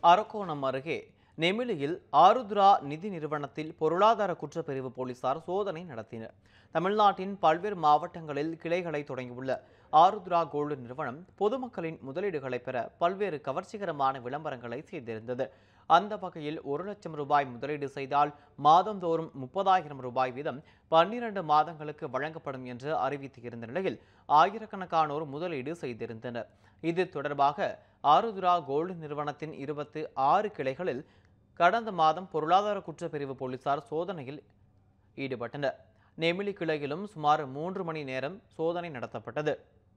அரக்கோணம் அருகே நெமிலியில் ஆருத்ரா நிதி நிறுவனத்தில் பொருளாதார குற்றப்பிரிவு போலீசார் சோதனை நடத்தினர் தமிழ்நாட்டின் பல்வேறு மாவட்டங்களில் கிளைகளை தொடங்கியுள்ள ஆருத்ரா கோல்டு நிறுவனம் பொதுமக்களின் முதலீடுகளை பெற பல்வேறு கவர்ச்சிகரமான விளம்பரங்களை செய்திருந்தது அந்த வகையில் ஒரு லட்சம் ரூபாய் முதலீடு செய்தால் மாதந்தோறும் முப்பதாயிரம் ரூபாய் வீதம் பன்னிரண்டு மாதங்களுக்கு வழங்கப்படும் என்று அறிவித்திருந்த நிலையில் ஆயிரக்கணக்கானோர் முதலீடு செய்திருந்தனர் இது தொடர்பாக ஆருத்ரா கோல்டு நிறுவனத்தின் இருபத்து ஆறு கிளைகளில் கடந்த மாதம் பொருளாதார குற்றப்பிரிவு போலீசார் சோதனையில் ஈடுபட்டனர் நெமிலி கிளையிலும் சுமார் மூன்று மணி நேரம் சோதனை நடத்தப்பட்டது